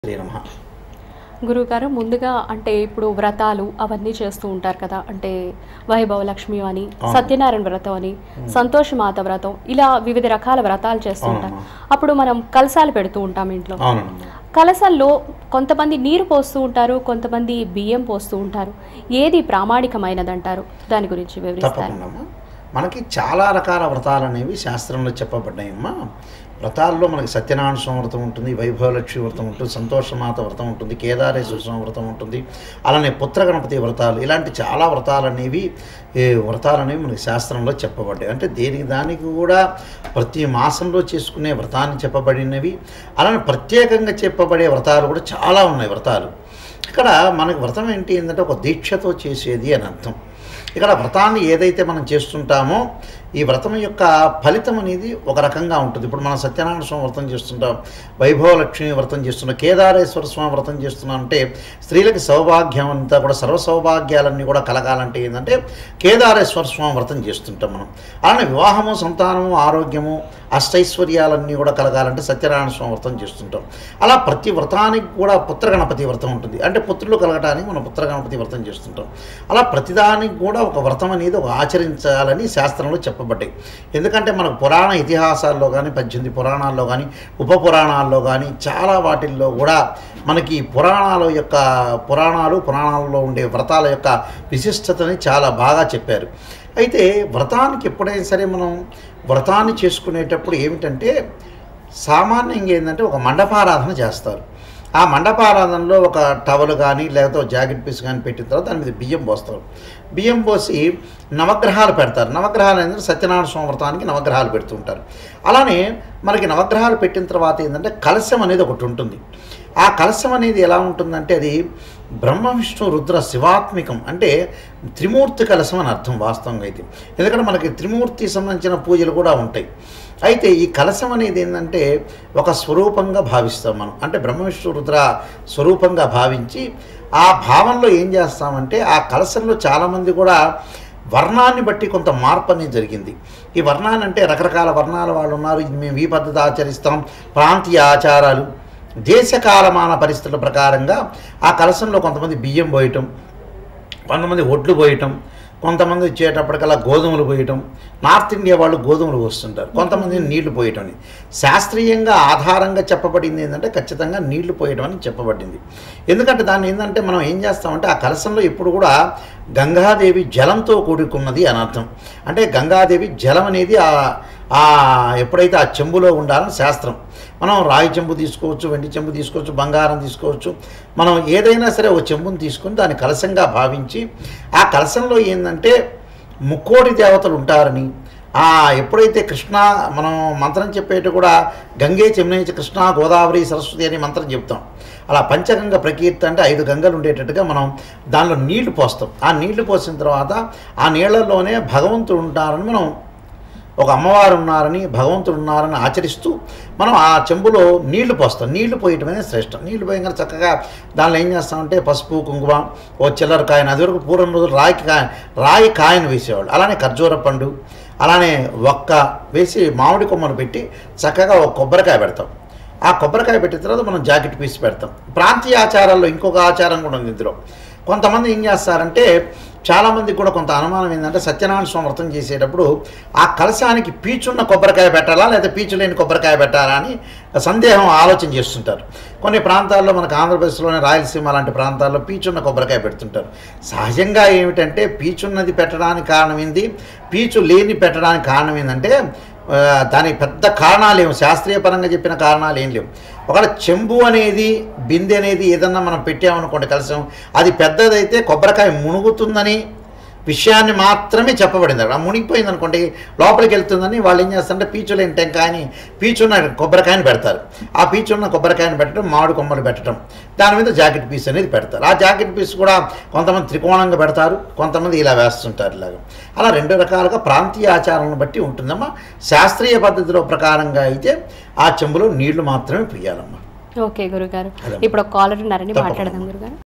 శ్రీ నమ గురువుగారు ముందుగా అంటే ఇప్పుడు వ్రతాలు అవన్నీ చేస్తూ ఉంటారు కదా అంటే వైభవ లక్ష్మి అని అవును. సత్యనారాయణ వ్రతం అని సంతోషమాత వ్రతం ఇలా వివిధ రకాల వ్రతాలు చేస్తూ ఉంటారు అవునమ్మా. అప్పుడు మనం కలశాలు పెడుతూ ఉంటాం ఇంట్లో అవునమ్మా కలశాల్లో కొంతమంది నీరు పోస్తూ ఉంటారు కొంతమంది బియ్యం పోస్తూ ఉంటారు ఏది ప్రామాణికమైనదంటారు దాని గురించి వివరిస్తారు తప్పకుండా అమ్మా. మనకి చాలా రకాల వ్రతాలు అనేవి శాస్త్రంలో చెప్పబడ్డాయమ్మా వ్రతాల్లో మనకి సత్యనారాయణ స్వామి వ్రతం ఉంటుంది వైభవలక్ష్మి వ్రతం ఉంటుంది సంతోషమాత వ్రతం ఉంటుంది కేదారేశ్వర స్వామి వ్రతం ఉంటుంది అలానే పుత్ర గణపతి వ్రతాలు ఇలాంటి చాలా వ్రతాలు అనేవి ఈ వ్రతాలు అనేవి మనకి శాస్త్రంలో చెప్పబడ్డాయి అంటే దేనికి దానికి కూడా ప్రతి మాసంలో చేసుకునే వ్రతాన్ని చెప్పబడినవి అలానే ప్రత్యేకంగా చెప్పబడే వ్రతాలు కూడా చాలా ఉన్నాయి వ్రతాలు ఇక్కడ మనకి వ్రతం ఏంటి ఏంటంటే ఒక దీక్షతో చేసేది అని అర్థం ఇక్కడ వ్రతాన్ని ఏదైతే మనం చేస్తుంటామో ఈ వ్రతం యొక్క ఫలితం అనేది ఒక రకంగా ఉంటుంది ఇప్పుడు మనం సత్యనారాయణ స్వామి వ్రతం చేస్తుంటాం వైభవ లక్ష్మి వ్రతం చేస్తున్నాం కేదారేశ్వర స్వామి వ్రతం చేస్తున్నాం అంటే స్త్రీలకి సౌభాగ్యం అంతా కూడా సర్వ సౌభాగ్యాలన్నీ కూడా కలగాలంటే ఏంటంటే కేదారేశ్వర స్వామి వ్రతం చేస్తుంటాం మనం అలానే వివాహము సంతానము ఆరోగ్యము అష్టైశ్వర్యాలన్నీ కూడా కలగాలంటే సత్యనారాయణ స్వామి వ్రతం చేస్తుంటాం అలా ప్రతి వ్రతానికి కూడా పుత్ర గణపతి వ్రతం ఉంటుంది అంటే పుత్రులు కలగటానికి మనం పుత్ర గణపతి వ్రతం చేస్తుంటాం అలా ప్రతిదానికి కూడా ఒక వ్రతం అనేది ఒక ఆచరించాలని శాస్త్రంలో చెప్పబడ్డాయి ఎందుకంటే మనకు పురాణ ఇతిహాసాల్లో కానీ పద్దెనిమిది పురాణాల్లో కానీ ఉప పురాణాల్లో కానీ చాలా వాటిల్లో కూడా మనకి పురాణాల యొక్క పురాణాలు పురాణాల్లో ఉండే వ్రతాల యొక్క విశిష్టతని చాలా బాగా చెప్పారు అయితే వ్రతానికి ఎప్పుడైనా సరే మనం వ్రతాన్ని చేసుకునేటప్పుడు ఏమిటంటే సామాన్యంగా ఏంటంటే ఒక మండపారాధన చేస్తారు ఆ మండపారాధనలో ఒక టవల్ కానీ లేకపోతే ఒక జాకెట్ పీస్ కానీ పెట్టిన తర్వాత దాని మీద బియ్యం పోస్తారు బియ్యం పోసి నవగ్రహాలు పెడతారు నవగ్రహాలు ఏంటంటే సత్యనారాయణ స్వామి వ్రతానికి నవగ్రహాలు పెడుతుంటారు అలానే మనకి నవగ్రహాలు పెట్టిన తర్వాత ఏంటంటే కలశం అనేది ఒకటి ఉంటుంది ఆ కలశం అనేది ఎలా ఉంటుందంటే అది బ్రహ్మ విష్ణు రుద్ర శివాత్మికం అంటే త్రిమూర్తి కలశం అని అర్థం వాస్తవంగా అయితే ఎందుకంటే మనకి త్రిమూర్తి సంబంధించిన పూజలు కూడా ఉంటాయి అయితే ఈ కలశం అనేది ఏంటంటే ఒక స్వరూపంగా భావిస్తాం మనం అంటే బ్రహ్మ విష్ణు రుద్ర స్వరూపంగా భావించి ఆ భావంలో ఏం చేస్తామంటే ఆ కలశంలో చాలామంది కూడా వర్ణాన్ని బట్టి కొంత మార్పు అనేది జరిగింది ఈ వర్ణాన్ని అంటే రకరకాల వర్ణాల వాళ్ళు ఉన్నారు ఇది మేము ఈ పద్ధతి ఆచరిస్తాం ప్రాంతీయ ఆచారాలు దేశకాలమాన పరిస్థితుల ప్రకారంగా ఆ కలశంలో కొంతమంది బియ్యం పోయటం కొంతమంది ఒడ్లు పోయటం కొంతమంది వచ్చేటప్పటికల్లా గోధుమలు పోయటం నార్త్ ఇండియా వాళ్ళు గోధుమలు పోస్తుంటారు కొంతమంది నీళ్లు పోయటం అని శాస్త్రీయంగా ఆధారంగా చెప్పబడింది ఏంటంటే ఖచ్చితంగా నీళ్లు పోయటం అని చెప్పబడింది ఎందుకంటే దాన్ని ఏంటంటే మనం ఏం చేస్తామంటే ఆ కలశంలో ఎప్పుడు కూడా గంగాదేవి జలంతో కూడుకున్నది అని అర్థం అంటే గంగాదేవి జలం అనేది ఆ ఆ ఎప్పుడైతే ఆ చెంబులో ఉండాలని శాస్త్రం మనం రాగి చెంబు తీసుకోవచ్చు వెండి చెంబు తీసుకోవచ్చు బంగారం తీసుకోవచ్చు మనం ఏదైనా సరే ఒక చెంబుని తీసుకొని దాన్ని కలశంగా భావించి ఆ కలశంలో ఏంటంటే ముక్కోటి దేవతలు ఉంటారని ఆ ఎప్పుడైతే కృష్ణ మనం మంత్రం చెప్పేట కూడా గంగే చెమ్నేచ కృష్ణ గోదావరి సరస్వతి అని మంత్రం చెప్తాం అలా పంచగంగ ప్రకీర్తి అంటే ఐదు గంగలు ఉండేటట్టుగా మనం దానిలో నీళ్లు పోస్తాం ఆ నీళ్లు పోసిన తర్వాత ఆ నీళ్లలోనే భగవంతుడు ఉంటారని మనం ఒక అమ్మవారు ఉన్నారని భగవంతుడు ఉన్నారని ఆచరిస్తూ మనం ఆ చెంబులో నీళ్లు పోస్తాం నీళ్లు పోయటమే శ్రేష్టం నీళ్లు పోయగానే చక్కగా దానిలో ఏం చేస్తామంటే పసుపు కుంకుమ ఓ చిల్లర కాయను అది వరకు పూర్వం రోజులు రాయికి కాయ రాయి కాయను వేసేవాళ్ళు అలానే ఖర్జూర పండు అలానే ఒక్క వేసి మామిడి కొమ్మను పెట్టి చక్కగా ఒక కొబ్బరికాయ పెడతాం ఆ కొబ్బరికాయ పెట్టిన తర్వాత మనం జాకెట్ పీస్ పెడతాం ప్రాంతీయ ఆచారాల్లో ఇంకొక ఆచారం కూడా ఉంది ఇందులో కొంతమంది ఏం చేస్తారంటే చాలామందికి కూడా కొంత అనుమానం ఏంటంటే సత్యనారాయణ స్వామి వ్రతం చేసేటప్పుడు ఆ కలశానికి పీచున్న కొబ్బరికాయ పెట్టాలా లేదా పీచు లేని కొబ్బరికాయ పెట్టాలా అని సందేహం ఆలోచన చేస్తుంటారు కొన్ని ప్రాంతాల్లో మనకు ఆంధ్రప్రదేశ్లోని రాయలసీమ లాంటి ప్రాంతాల్లో పీచున్న కొబ్బరికాయ పెడుతుంటారు సహజంగా ఏమిటంటే పీచున్నది పెట్టడానికి కారణం ఏంది పీచు లేని పెట్టడానికి కారణం ఏంటంటే ఆ, దానికి పెద్ద కారణాలు ఏమి శాస్త్రీయ పరంగా చెప్పిన కారణాలు ఏం లేవు ఒకవేళ చెంబు అనేది బిందె అనేది ఏదన్నా మనం పెట్టామనుకోండి కలసం అది పెద్దదైతే కొబ్బరికాయ మునుగుతుందని విషయాన్ని మాత్రమే చెప్పబడింది అక్కడ మునిగిపోయింది అనుకోండి లోపలికి వెళ్తుందని వాళ్ళు ఏం చేస్తారంటే పీచు లేని టెంకాయని పీచున్న కొబ్బరికాయని పెడతారు ఆ పీచున్న కొబ్బరికాయని పెట్టడం మామిడి కొమ్మలు పెట్టడం దాని మీద జాకెట్ పీస్ అనేది పెడతారు ఆ జాకెట్ పీస్ కూడా కొంతమంది త్రికోణంగా పెడతారు కొంతమంది ఇలా వేస్తుంటారు ఇలాగ అలా రెండు రకాలుగా ప్రాంతీయ ఆచారాలను బట్టి ఉంటుందమ్మా శాస్త్రీయ పద్ధతిలో ప్రకారంగా అయితే ఆ చెంబులో నీళ్లు మాత్రమే పుయ్యాలమ్మా ఓకే గురుగారు అదే. ఇప్పుడు ఒక కాలర్ ఉన్నారని తప్పకుండా. మాట్లాడదాం గురుగారు